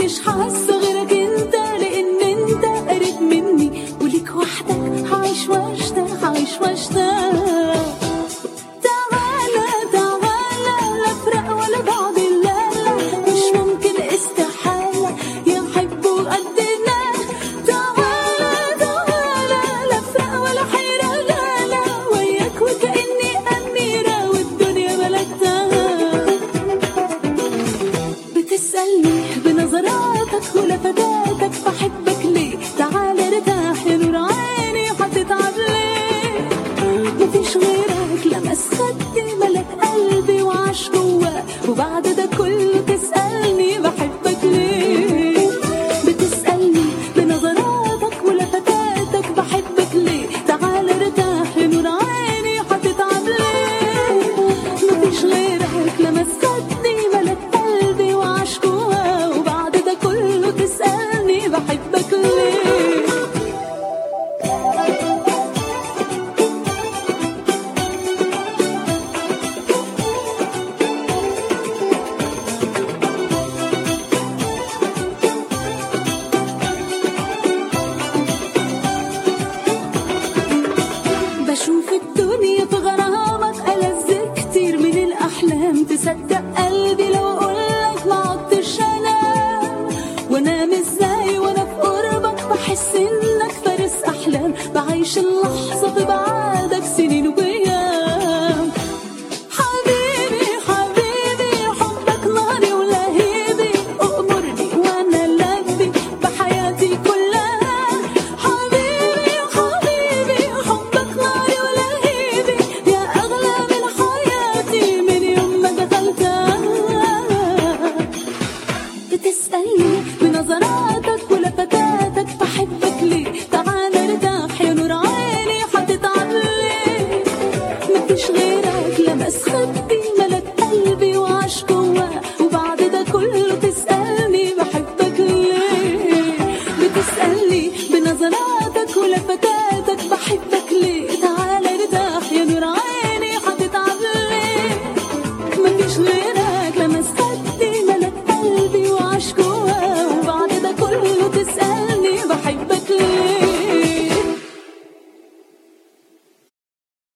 مش حاسة غيرك انت لان انت قريب مني وليك وحدك هعيش واشتاق هعيش واشتاق تعالى تعالى لا فراق ولا بعد لا لا مش ممكن استحالة يحبوا قدنا تعالى تعالى لا فراق ولا حيرة لا لا وياك وكأني أميرة والدنيا ملكتها بتسألني بنظراتك ولفتاتك بحبك ليه تعال ارتاح يا نور عيني هتتعب ليه مفيش غيرك لمس خدي ملك قلبي وعاش جواه وبعد ده كله تسألني بحبك ليه بتسألني بنظراتك ولفتاتك بحبك ليه تعال ارتاح يا نور عيني هتتعب ليه مفيش غيرك لمس خدي ملك قلبي وعاش جواه وبعد ده كله تسألني بحبك ليه بشوف الدنيا في غرامك ألذ كتير من الأحلام تصدق قلبي لو أقولك ما عدتش أنام وأنام إزاي وأنا في قربك بحس إنك فارس أحلام بعيش اللحظة في بعادك سنين وأيام حبيبي حبيبي حبك ناري ولهيبي أأمرني وأنا لبي بحياتي كلها حبيبي حبيبي حبك ناري ولهيبي يا أغلى من حياتي من يوم ما دخلتها بتسألني بنظراتك ولفتاتك بحبك ليه تعال ارتاح يا نور عيني هتتعب ليه مفيش غيرك لمس خدي ملك قلبي وعاش جواه وبعد ده كله تسألني بحبك ليه بتسألني بنظراتك ولفتاتك